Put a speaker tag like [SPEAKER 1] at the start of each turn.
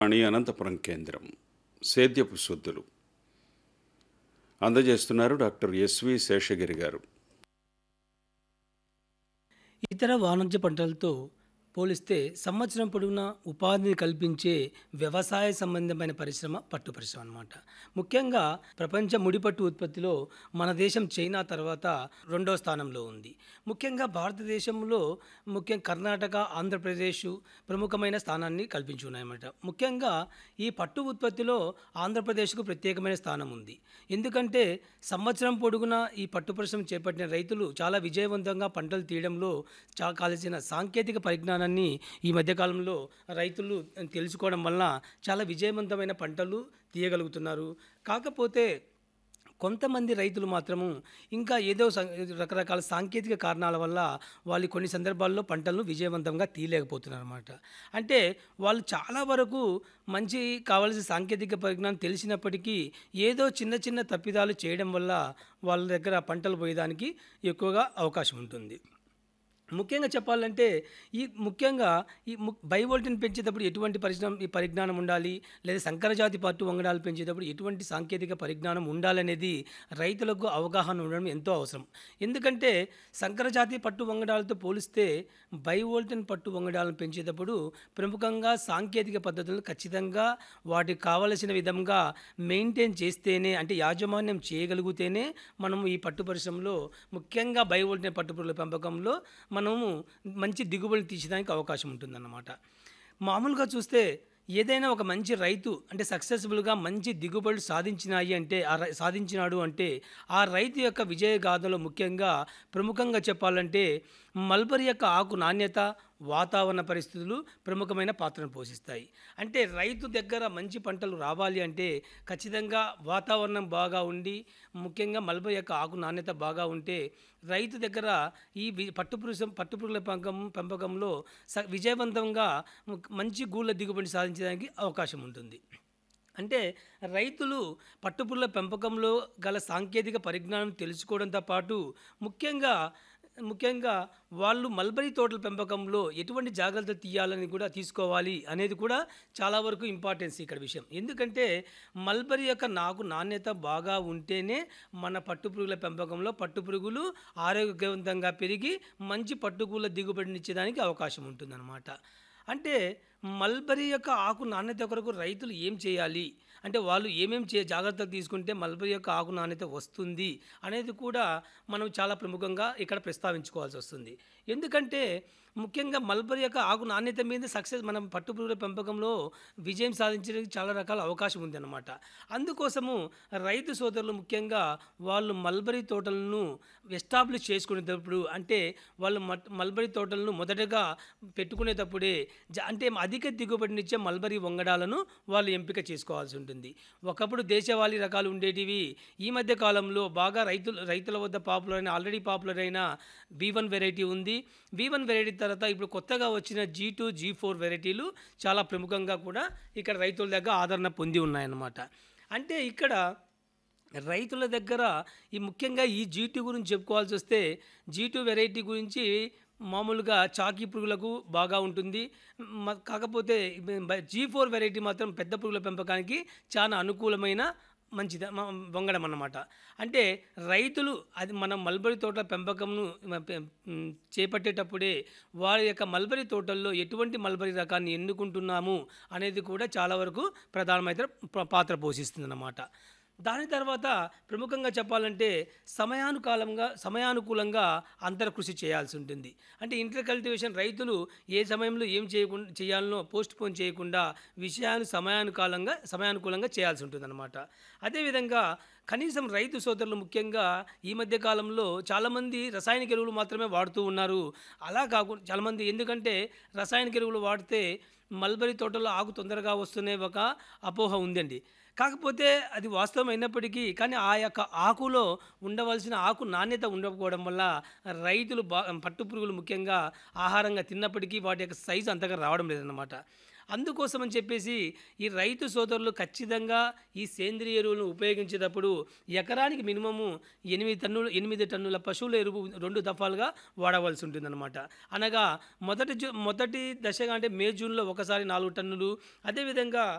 [SPEAKER 1] అని అనంతపురం కేంద్రం సేద్యపు శుద్ధులు అందజేస్తున్నారు డాక్టర్ ఎస్వి శేషగిరి గారు
[SPEAKER 2] ఇతర వాణిజ్య పంటలతో పోలిస్తే సంవత్సరం పొడవునా ఉపాధిని కల్పించే వ్యవసాయ సంబంధమైన పరిశ్రమ పట్టు పరిశ్రమ అన్నమాట ముఖ్యంగా ప్రపంచ ముడిపట్టు ఉత్పత్తిలో మన దేశం చైనా తర్వాత రెండో స్థానంలో ఉంది ముఖ్యంగా భారతదేశంలో ముఖ్యం కర్ణాటక ఆంధ్రప్రదేశ్ ప్రముఖమైన స్థానాన్ని కల్పించి ఉన్నాయన్నమాట ముఖ్యంగా ఈ పట్టు ఉత్పత్తిలో ఆంధ్రప్రదేశ్కు ప్రత్యేకమైన స్థానం ఉంది ఎందుకంటే సంవత్సరం పొడుగునా ఈ పట్టు పరిశ్రమ చేపట్టిన రైతులు చాలా విజయవంతంగా పంటలు తీయడంలో చాలా కావలసిన సాంకేతిక పరిజ్ఞానాన్ని ఈ మధ్యకాలంలో రైతులు తెలుసుకోవడం వలన చాలా విజయవంతమైన పంటలు తీయగలుగుతున్నారు కాకపోతే కొంతమంది రైతులు మాత్రము ఇంకా ఏదో సం- రకరకాల సాంకేతిక కారణాల వల్ల వాళ్ళు కొన్ని సందర్భాల్లో పంటలను విజయవంతంగా తీయలేకపోతున్నారు అనమాట అంటే వాళ్ళు చాలా వరకు మంచి కావాల్సిన సాంకేతిక పరిజ్ఞానం తెలిసినప్పటికీ ఏదో చిన్న చిన్న తప్పిదాలు చేయడం వల్ల వాళ్ళ దగ్గర పంటలు పోయేదానికి ఎక్కువగా అవకాశం ఉంటుంది ముఖ్యంగా చెప్పాలంటే ఈ ముఖ్యంగా ఈ ము బైవోల్ట్ని పెంచేటప్పుడు ఎటువంటి పరిజ్ఞానం ఈ పరిజ్ఞానం ఉండాలి లేదా సంకరజాతి పట్టు వంగడాలు పెంచేటప్పుడు ఎటువంటి సాంకేతిక పరిజ్ఞానం ఉండాలనేది రైతులకు అవగాహన ఉండడం ఎంతో అవసరం ఎందుకంటే సంకరజాతి పట్టు వంగడాలతో పోలిస్తే బైవోల్టన్ పట్టు వంగడాలను పెంచేటప్పుడు ప్రముఖంగా సాంకేతిక పద్ధతులను ఖచ్చితంగా వాటికి కావలసిన విధంగా మెయింటైన్ చేస్తేనే అంటే యాజమాన్యం చేయగలిగితేనే మనము ఈ పట్టు పరిశ్రమలో ముఖ్యంగా బయోవోల్టైన్ పట్టుపురుగుల పెంపకంలో మనము మంచి దిగుబడి తీసేదానికి అవకాశం ఉంటుందన్నమాట మామూలుగా చూస్తే ఏదైనా ఒక మంచి రైతు అంటే సక్సెస్ఫుల్గా మంచి దిగుబడులు సాధించినాయి అంటే ఆ రై- సాధించినాడు అంటే ఆ రైతు యొక్క విజయ గాథలో ముఖ్యంగా ప్రముఖంగా చెప్పాలంటే మల్బరీ యొక్క ఆకు నాణ్యత వాతావరణ పరిస్థితులు ప్రముఖమైన పాత్రను పోషిస్తాయి అంటే రైతు దగ్గర మంచి పంటలు రావాలి అంటే ఖచ్చితంగా వాతావరణం బాగా ఉండి ముఖ్యంగా మల్బరీ యొక్క ఆకు నాణ్యత బాగా ఉంటే రైతు దగ్గర ఈ వి- పట్టుపురుషం పట్టుపురుగుల పెంపకం పెంపకంలో స విజయవంతంగా ము- మంచి గూళ్ళ దిగుబడి సాధించడానికి అవకాశం ఉంటుంది అంటే రైతులు పట్టుపుల్ల పెంపకంలో గల సాంకేతిక పరిజ్ఞానం తెలుసుకోవడంతో పాటు ముఖ్యంగా ముఖ్యంగా వాళ్ళు మల్బరీ తోటల పెంపకంలో ఎటువంటి జాగ్రత్తలు తీయాలని కూడా తీసుకోవాలి అనేది కూడా చాలా వరకు ఇంపార్టెన్స్ ఇక్కడ విషయం ఎందుకంటే మల్బరీ యొక్క నాకు నాణ్యత బాగా ఉంటేనే మన పట్టుపురుగుల పెంపకంలో పట్టుపురుగులు ఆరోగ్యవంతంగా పెరిగి మంచి పట్టుకూల దిగుబడినిచ్చేదానికి అవకాశం ఉంటుందన్నమాట అంటే మల్బరీ యొక్క ఆకు నాణ్యత కొరకు రైతులు ఏం చేయాలి అంటే వాళ్ళు ఏమేం చే జాగ్రత్తలు తీసుకుంటే మల్బరీ యొక్క ఆకు నాణ్యత వస్తుంది అనేది కూడా మనం చాలా ప్రముఖంగా ఇక్కడ ప్రస్తావించుకోవాల్సి వస్తుంది ఎందుకంటే ముఖ్యంగా మల్బరీ యొక్క ఆకు నాణ్యత మీద సక్సెస్ మనం పట్టుపురుగుల పెంపకంలో విజయం సాధించడానికి చాలా రకాల అవకాశం ఉందన్నమాట అందుకోసము రైతు సోదరులు ముఖ్యంగా వాళ్ళు మల్బరీ తోటలను ఎస్టాబ్లిష్ చేసుకునేటప్పుడు అంటే వాళ్ళు మట్ మల్బరీ తోటలను మొదటగా పెట్టుకునేటప్పుడే జ- అంటే అధిక దిగుబడినిచ్చే మల్బరీ వంగడాలను వాళ్ళు ఎంపిక చేసుకోవాల్సి ఉంటుంది ఒకప్పుడు దేశవాళీ రకాలు ఉండేటివి ఈ మధ్య కాలంలో బాగా రైతులు రైతుల వద్ద పాపులర్ అయిన ఆల్రెడీ పాపులర్ అయిన బీ వన్ వెరైటీ ఉంది బీ వన్ వెరైటీ తర్వాత ఇప్పుడు కొత్తగా వచ్చిన జీ టూ జీ ఫోర్ వెరైటీలు చాలా ప్రముఖంగా కూడా ఇక్కడ రైతుల దగ్గర ఆదరణ పొంది ఉన్నాయన్నమాట అంటే ఇక్కడ రైతుల దగ్గర ఈ ముఖ్యంగా ఈ జీటీ గురించి చెప్పుకోవాల్సి వస్తే జీటూ వెరైటీ గురించి మామూలుగా చాకీ పురుగులకు బాగా ఉంటుంది మ- కాకపోతే జీ ఫోర్ వెరైటీ మాత్రం పెద్ద పురుగుల పెంపకానికి చాలా అనుకూలమైన మంచిది మ- వంగడం అన్నమాట అంటే రైతులు అది మనం మల్బరీ తోట పెంపకంను మ- పె- మ్, చేపట్టేటప్పుడే వారి యొక్క మల్బరీ తోటల్లో ఎటువంటి మల్బరీ రకాన్ని ఎన్నుకుంటున్నాము అనేది కూడా చాలా వరకు ప్రధానమైన ప- పాత్ర పోషిస్తుంది దాని తర్వాత ప్రముఖంగా చెప్పాలంటే సమయానుకాలంగా సమయానుకూలంగా అంతర కృషి చేయాల్సి ఉంటుంది అంటే ఇంటర్ కల్టివేషన్ రైతులు ఏ సమయంలో ఏం చేయకుండా చేయాలనో పోస్ట్ పోన్ చేయకుండా విషయాలు సమయానుకాలంగా సమయానుకూలంగా చేయాల్సి ఉంటుందన్నమాట అదేవిధంగా కనీసం రైతు సోదరులు ముఖ్యంగా ఈ మధ్య కాలంలో చాలామంది రసాయనిక ఎరువులు మాత్రమే వాడుతూ ఉన్నారు అలా కాకుండా చాలామంది ఎందుకంటే రసాయనిక ఎరువులు వాడితే మల్బరీ తోటలో ఆకు తొందరగా వస్తునే ఒక అపోహ ఉందండి కాకపోతే అది వాస్తవం అయినప్పటికీ కానీ ఆ యొక్క ఆకులో ఉండవలసిన ఆకు నాణ్యత ఉండకపోవడం వల్ల రైతులు బా పట్టుపురుగులు ముఖ్యంగా ఆహారంగా తిన్నప్పటికీ వాటి యొక్క సైజు అంతగా రావడం లేదన్నమాట అందుకోసం అని చెప్పేసి ఈ రైతు సోదరులు ఖచ్చితంగా ఈ సేంద్రియ ఎరువులను ఉపయోగించేటప్పుడు ఎకరానికి మినిమము ఎనిమిది టన్నులు ఎనిమిది టన్నుల పశువుల ఎరువు రెండు దఫాలుగా వాడవలసి ఉంటుందన్నమాట అనగా మొదటి జూ మొదటి దశగా అంటే మే జూన్లో ఒకసారి నాలుగు టన్నులు అదేవిధంగా